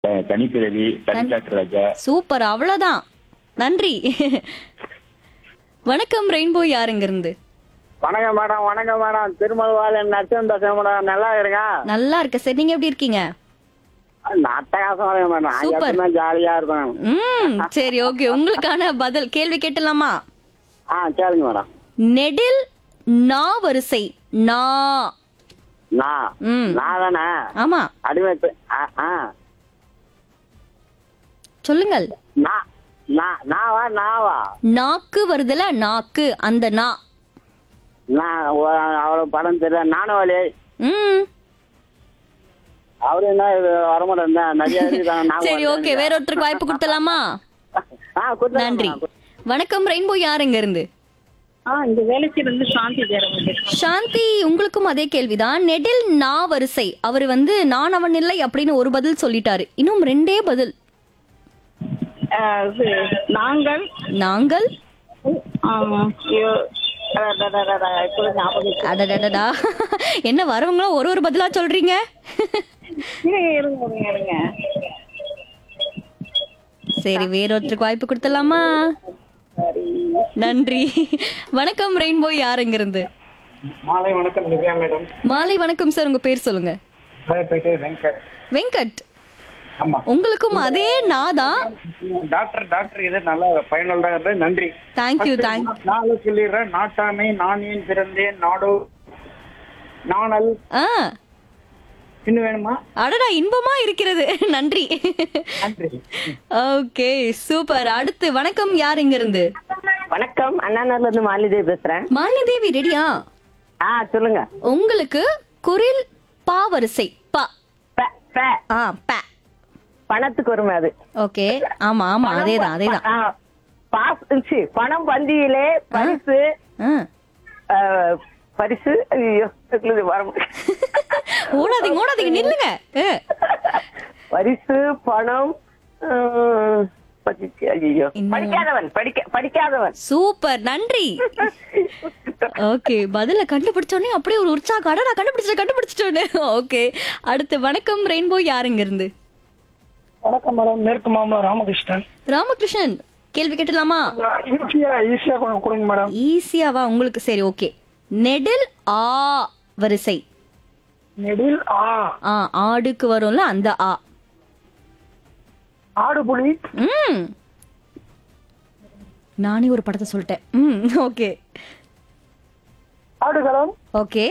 த- தனிப்பிறவி தனிக்காட்டு ராஜா super அவ்வளவுதான் நன்றி வணக்கம் ரெயின்போ யாருங்க இருந்து வணக்கம் மேடம் வணக்கம் மேடம் திருமலவாளன் நட்சம் பேசுறேன் மேடம் நல்லா இருங்க நல்லா இருக்க சார் நீங்க எப்படி இருக்கீங்க அட்டகாசம் வரேன் மேடம் Super. எப்பவுமே ஜாலியா இருக்கும் ம் சரி ஓகே உங்களுக்கான பதில் கேள்வி கேட்டலாமா ஆ கேளுங்க மேடம் நெடில் நா வரிசை நா நான் ம் நான் தானே ஆமா அடிமை பெ- ஆ, ஆ சொல்லுங்கள் நான் நான் நாவா நாவா நாக்கு வருதுல நாக்கு அந்த நா நான் ஒ- அவ்வளவு படம் தெரியல நானும் வழி ம் அவரு என்ன இது வரமாட்டேன் தான் நிறைய இருக்குதாங்க. நான் சரி வரல. ஓகே வேற ஒருத்தருக்கு வாய்ப்பு கொடுத்தலாமா ஆ கொடுத்தேன் நன்றி மேடம். வணக்கம் ரெயின்போ யாருங்க இருந்து ஆ இந்த வேலைக்கு இருந்து சாந்தி ஜெயராமன் பேசுறேன் சாந்தி உங்களுக்கும் அதே கேள்விதான் நெடில் நா வரிசை அவர் வந்து நான் அவன் இல்லை அப்படின்னு ஒரு பதில் சொல்லிட்டாரு இன்னும் ரெண்டே பதில் ஆ, இது, நாங்கள் நாங்கள் ஆமா, ஐயோ, அடடடடடா, இப்போது ஞாபகம் இருக்கு. அடடடடா என்ன வரவங்களும் ஒரு ஒரு பதிலா சொல்றீங்க இருங்க, இருங்க, இருங்க, இருங்க. சரி வேறொருத்தருக்கு வாய்ப்பு கொடுத்துடலாமா நன்றி வணக்கம் ரெயின்போ யாருங்க இருந்து மாலை வணக்கம் திவ்யா மேடம் மாலை வணக்கம் சார் உங்க பேர் சொல்லுங்க பேர் வெங்கட் வெங்கட் ஆமா உங்களுக்கும் அதே நாதான் டாக்டர் டாக்டர் இது நல்லா பயனுள்ளதாக இருந்தது நன்றி தேங்க்யூ தேங்க் நாலு சொல்லிடுறேன் நாட்டாமை நான் ஏன் பிறந்தேன் நாடோ நாணல் ஆ இன்னும் வேணுமா அடடா இன்பமா இருக்கிறது நன்றி நன்றி ஓகே சூப்பர் அடுத்து வணக்கம் யார் இங்க இருந்து வணக்கம் அண்ணாநர்ல இருந்து மாலிதேவி பேசுறேன் மாலினி தேவி ரெடியா ஆ சொல்லுங்க உங்களுக்கு குரில் பா வரிசை பா ப- ப. ஆ ப பணத்துக்கு வருமே அது ஓகே ஆமா ஆமா அதேதான் அதேதான் ஆ, பாஸ் சி, பணம் பந்தியிலே பரிசு ஆ. ஆ, பரிசு ஐயோ இதுல வர முடியல. ஓடாதீங்க ஓடாதீங்க நில்லுங்க ஆ. பரிசு பணம் ஆ, பரிசு, ஐயோ இன்னும் படிக்காதவன் படிக்க படிக்காதவன் சூப்பர் நன்றி ஓகே பதில கண்டுபிடிச்சோடனே அப்படியே ஒரு உற்சாகம் அட நான் கண்டுபிடிச்சேன் கண்டுபிடிச்சிட்டோன்னு ஓகே அடுத்து வணக்கம் ரெயின்போ யாருங்க இருந்து வணக்கம் மேடம் மேற்கு மாமலம் ராமகிருஷ்ணன் ராமகிருஷ்ணன் கேள்வி கேட்டலாமா ஈஸியா ஈஸியா கொஞ்சம் கொடுங்க மேடம் ஈஸியாவா உங்களுக்கு சரி ஓகே நெடில் ஆ வரிசை நெடில் ஆ ஆ ஆடுக்கு வரும்ல அந்த ஆ ஆடு புலி ம் நானே ஒரு படத்தை சொல்லிட்டேன் ம் ஓகே ஆடுகளம் ஓகே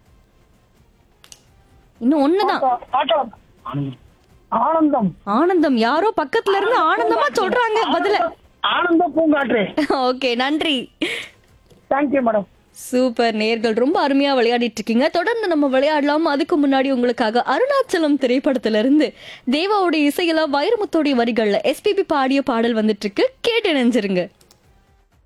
இன்னும் ஒண்ணுதான் ஆட்டம் ஆனந்தம் ஆனந்தம் யாரோ பக்கத்துல இருந்து ஆனந்தமா சொல்றாங்க பதில ஆனந்த பூங்காற்று ஓகே நன்றி தேங்க்யூ மேடம் சூப்பர் நேர்கள் ரொம்ப அருமையா விளையாடிட்டு இருக்கீங்க தொடர்ந்து நம்ம விளையாடலாம் அதுக்கு முன்னாடி உங்களுக்காக அருணாச்சலம் திரைப்படத்துல இருந்து தேவாவுடைய இசையில வைரமுத்தோடைய வரிகள்ல எஸ்பிபி பாடிய பாடல் வந்துட்டு இருக்கு கேட்டு நினைஞ்சிருங்க